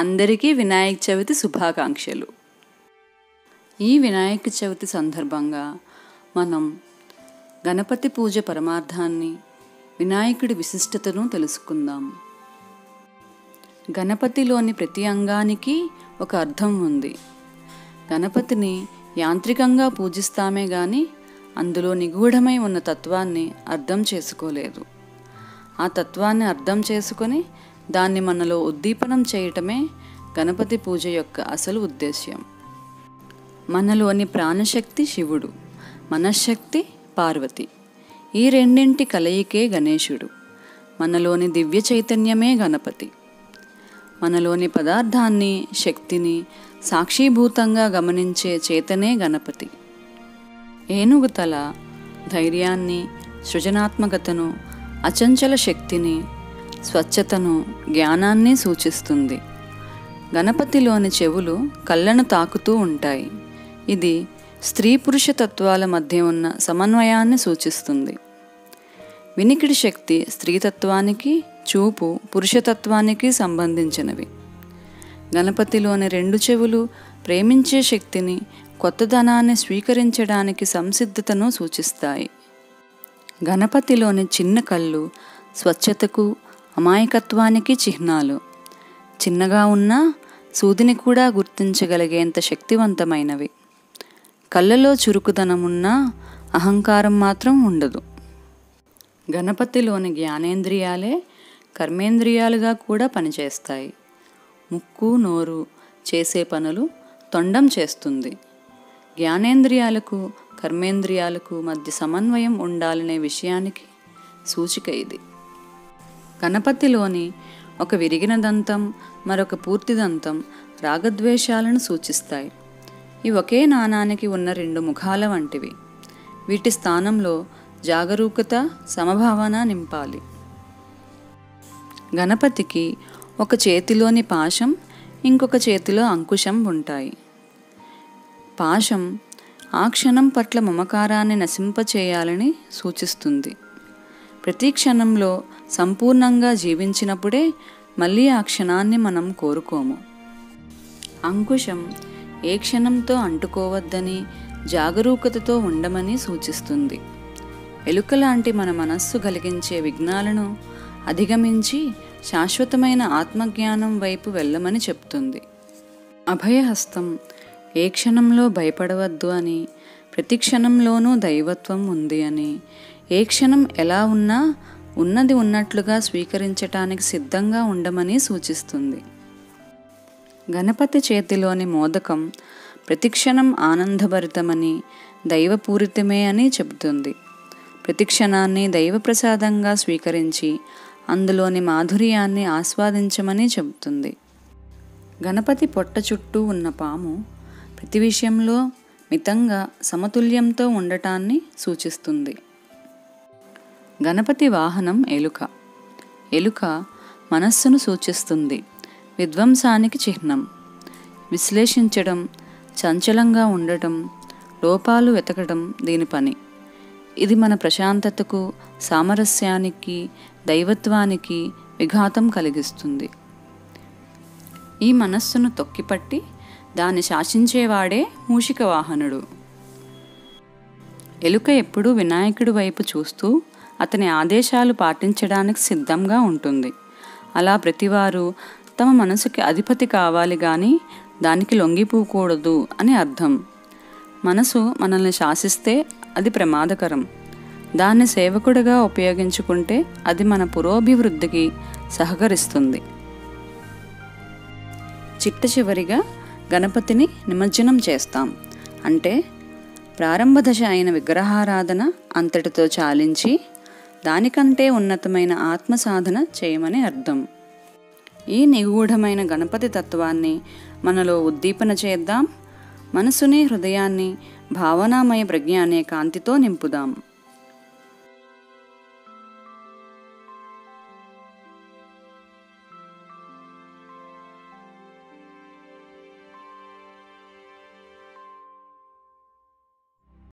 అందరికీ వినాయక చవితి శుభాకాంక్షలు ఈ వినాయక చవితి సందర్భంగా మనం గణపతి పూజ పరమార్థాన్ని వినాయకుడి విశిష్టతను తెలుసుకుందాం గణపతిలోని ప్రతి అంగానికి ఒక అర్థం ఉంది గణపతిని యాంత్రికంగా పూజిస్తామే గాని అందులో నిగూఢమై ఉన్న తత్వాన్ని అర్థం చేసుకోలేదు ఆ తత్వాన్ని అర్థం చేసుకొని దాన్ని మనలో ఉద్దీపనం చేయటమే గణపతి పూజ యొక్క అసలు ఉద్దేశ్యం మనలోని ప్రాణశక్తి శివుడు మనశ్శక్తి పార్వతి ఈ రెండింటి కలయికే గణేశుడు మనలోని దివ్య చైతన్యమే గణపతి మనలోని పదార్థాన్ని శక్తిని సాక్షీభూతంగా గమనించే చేతనే గణపతి ఏనుగు తల ధైర్యాన్ని సృజనాత్మకతను అచంచల శక్తిని స్వచ్ఛతను జ్ఞానాన్ని సూచిస్తుంది గణపతిలోని చెవులు కళ్ళను తాకుతూ ఉంటాయి ఇది స్త్రీ పురుష తత్వాల మధ్య ఉన్న సమన్వయాన్ని సూచిస్తుంది వినికిడి శక్తి స్త్రీతత్వానికి చూపు పురుషతత్వానికి సంబంధించినవి గణపతిలోని రెండు చెవులు ప్రేమించే శక్తిని కొత్తదనాన్ని స్వీకరించడానికి సంసిద్ధతను సూచిస్తాయి గణపతిలోని చిన్న కళ్ళు స్వచ్ఛతకు అమాయకత్వానికి చిహ్నాలు చిన్నగా ఉన్నా సూదిని కూడా గుర్తించగలిగేంత శక్తివంతమైనవి కళ్ళలో చురుకుదనమున్నా అహంకారం మాత్రం ఉండదు గణపతిలోని జ్ఞానేంద్రియాలే కర్మేంద్రియాలుగా కూడా పనిచేస్తాయి ముక్కు నోరు చేసే పనులు తొండం చేస్తుంది జ్ఞానేంద్రియాలకు కర్మేంద్రియాలకు మధ్య సమన్వయం ఉండాలనే విషయానికి సూచిక ఇది గణపతిలోని ఒక విరిగిన దంతం మరొక పూర్తి దంతం రాగద్వేషాలను సూచిస్తాయి ఈ ఒకే నాణానికి ఉన్న రెండు ముఖాల వంటివి వీటి స్థానంలో జాగరూకత సమభావన నింపాలి గణపతికి ఒక చేతిలోని పాశం ఇంకొక చేతిలో అంకుశం ఉంటాయి పాశం ఆ క్షణం పట్ల మమకారాన్ని నశింపచేయాలని సూచిస్తుంది ప్రతి క్షణంలో సంపూర్ణంగా జీవించినప్పుడే మళ్ళీ ఆ క్షణాన్ని మనం కోరుకోము అంకుశం ఏ క్షణంతో అంటుకోవద్దని జాగరూకతతో ఉండమని సూచిస్తుంది ఎలుక లాంటి మన మనస్సు కలిగించే విఘ్నాలను అధిగమించి శాశ్వతమైన ఆత్మజ్ఞానం వైపు వెళ్ళమని చెప్తుంది అభయహస్తం ఏ క్షణంలో భయపడవద్దు అని ప్రతి క్షణంలోనూ దైవత్వం ఉంది అని ఏ క్షణం ఎలా ఉన్నా ఉన్నది ఉన్నట్లుగా స్వీకరించటానికి సిద్ధంగా ఉండమని సూచిస్తుంది గణపతి చేతిలోని మోదకం ప్రతిక్షణం ఆనందభరితమని దైవపూరితమే అని చెబుతుంది ప్రతి క్షణాన్ని దైవప్రసాదంగా స్వీకరించి అందులోని మాధుర్యాన్ని ఆస్వాదించమని చెబుతుంది గణపతి పొట్ట చుట్టూ ఉన్న పాము ప్రతి విషయంలో మితంగా సమతుల్యంతో ఉండటాన్ని సూచిస్తుంది గణపతి వాహనం ఎలుక ఎలుక మనస్సును సూచిస్తుంది విధ్వంసానికి చిహ్నం విశ్లేషించడం చంచలంగా ఉండటం లోపాలు వెతకడం దీని పని ఇది మన ప్రశాంతతకు సామరస్యానికి దైవత్వానికి విఘాతం కలిగిస్తుంది ఈ మనస్సును తొక్కిపట్టి దాన్ని శాసించేవాడే మూషిక వాహనుడు ఎలుక ఎప్పుడూ వినాయకుడి వైపు చూస్తూ అతని ఆదేశాలు పాటించడానికి సిద్ధంగా ఉంటుంది అలా ప్రతివారు తమ మనసుకి అధిపతి కావాలి కానీ దానికి లొంగిపోకూడదు అని అర్థం మనసు మనల్ని శాసిస్తే అది ప్రమాదకరం దాన్ని సేవకుడిగా ఉపయోగించుకుంటే అది మన పురోభివృద్ధికి సహకరిస్తుంది చిట్ట చివరిగా గణపతిని నిమజ్జనం చేస్తాం అంటే ప్రారంభ దశ అయిన విగ్రహారాధన అంతటితో చాలించి దానికంటే ఉన్నతమైన ఆత్మ సాధన చేయమని అర్థం ఈ నిగూఢమైన గణపతి తత్వాన్ని మనలో ఉద్దీపన చేద్దాం మనసుని హృదయాన్ని భావనామయ ప్రజ్ఞ అనే కాంతితో నింపుదాం